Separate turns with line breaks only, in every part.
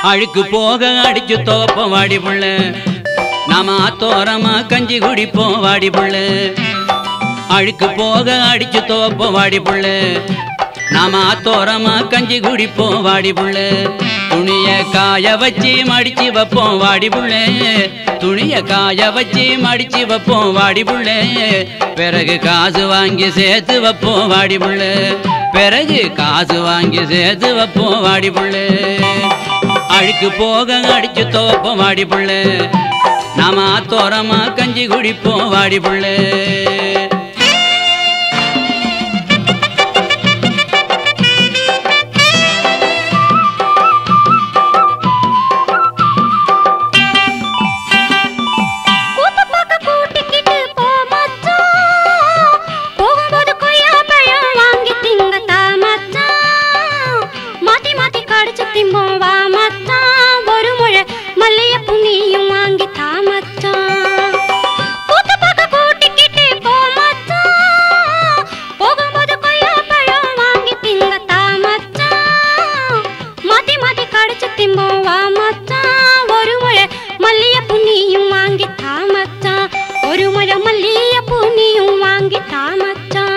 அழுக்கு போக அடிச்சு தோப்போம் வாடி புள்ள நாம ஆத்தோரமா கஞ்சி குடிப்போம் வாடி புள்ள அழுக்கு போக அடிச்சு தோப்போம் வாடி புள்ள நாம ஆத்தோரமா கஞ்சி குடிப்போம் வாடி புள்ள துணிய காய வச்சு மடிச்சு வைப்போம் வாடி புள்ள துணிய காய வச்சு மடிச்சு வைப்போம் வாடி புள்ள பிறகு காசு வாங்கி சேர்த்து வைப்போம் வாடி புள்ள பிறகு காசு வாங்கி சேர்த்து வைப்போம் வாடி புள்ள அழுக்கு போக அடிச்சு தோப்போம் வாடி புள்ள நாம ஆத்தோரமா கஞ்சி குடிப்போம் வாடி புள்ள
கூத்து பார்க்க கூட்டிக்கிட்டு போ மச்சான். போகும்போது கொய்யா பழம் வாங்கி திங்க தா மச்சான். மாத்தி மாத்தி கடிச்சு திம்போம் வா மச்சான். ஒரு முழை மல்லிகைப்பூ நீயும் வாங்கி தா மச்சான். கூத்து பார்க்க கூட்டிக்கிட்டு போ மச்சான். போகும்போது கொய்யா பழம் வாங்கி திங்க தா மச்சான். மாத்தி மாத்தி கடிச்சு திம்போம் வா மச்சான். ஒரு முழை மல்லிகைப்பூ நீயும் வாங்கி தா மச்சான். ஒரு முழை மல்லிகைப்பூ நீயும் வாங்கி தா மச்சான்.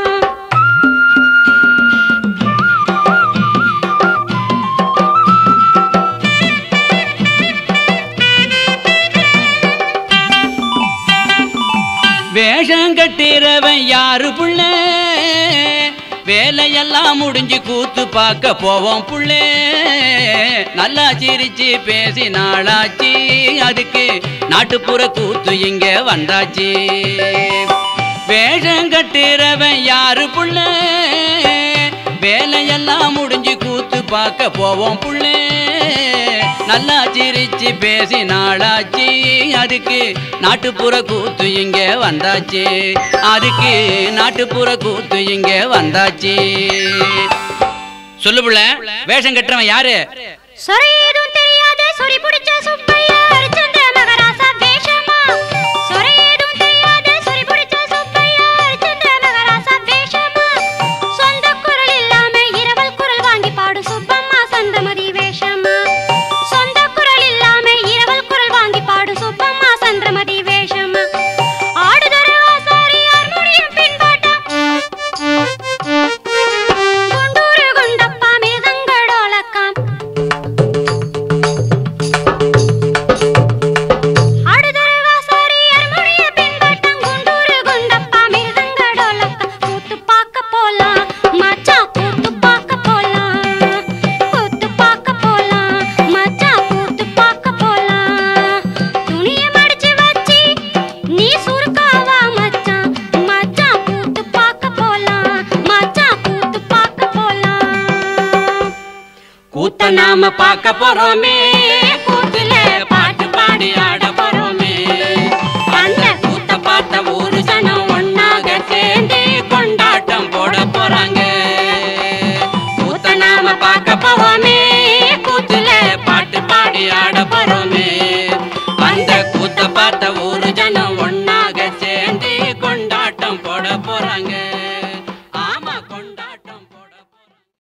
வேஷம் கட்டுறவன் யாரு புள்ள வேலையெல்லாம் முடிஞ்சு கூத்து பார்க்க போவோம் புள்ளே நல்லா சிரிச்சு பேசி நாளாச்சு அதுக்கு நாட்டுப்புற கூத்து இங்க வந்தாச்சு வேஷம் கட்டுறவன் யாரு புள்ள வேலையெல்லாம் முடிஞ்சு கூத்து பார்க்க போவோம் புள்ளே நல்லா சிரிச்சு பேசி நாளாச்சு அதுக்கு நாட்டுப்புற கூத்து இங்க வந்தாச்சு அதுக்கு நாட்டுப்புற கூத்து இங்க வந்தாச்சு சொல்லு புள்ள வேஷம் கட்டுறவன் யாரு
சொறி எதுவும் தெரியாத சொறி பிடிச்ச சுப்பையா அரிச்சந்திர மகராசா வேஷமா சொறி எதுவும் தெரியாத சொறி பிடிச்ச சுப்பையா அரிச்சந்திர மகராசா வேஷமா சொந்த குரல் இல்லாம இரவல் குரல் வாங்கி பாடு சுப்பம்மா சந்தமதி வேஷமா சொந்த குரல் இல்லாம இரவல் குரல் வாங்கி பாடு சுப்பம்மா சந்திரமதி வேஷமா ஆடுதொரு ஆசாரி ஹார்மோனியம் பின்பாட்டம் குண்டூரு குண்டப்பா மிருதங்களோலக்கம் ஆடுதொரு ஆசாரி ஹார்மோனியம் பின்பாட்டம் குண்டூரு குண்டப்பா மிருதங்களோலக்கம் கூத்து பார்க்க போலாம் மச்சான் கூத்து பார்க்க போலாம் கூத்து பார்க்க போலாம் மச்சான் கூத்து பார்க்க போலாம் துணிய மடிச்சு வச்சி நீ சுருக்காவா மச்சான் மச்சான் கூத்து பார்க்க போலாம் மச்சான் கூத்து பார்க்க போலாம்
கூத்த நாம பார்க்க போறோமே கூத்துல பாட்டு பாடி ஆட போறோமே அந்த கூத்த பார்த்த ஊரு ஜனம் ஒன்னாக சேர்ந்து கொண்டாட்டம் போட போறாங்க கூத்த நாம பார்க்க போறோமே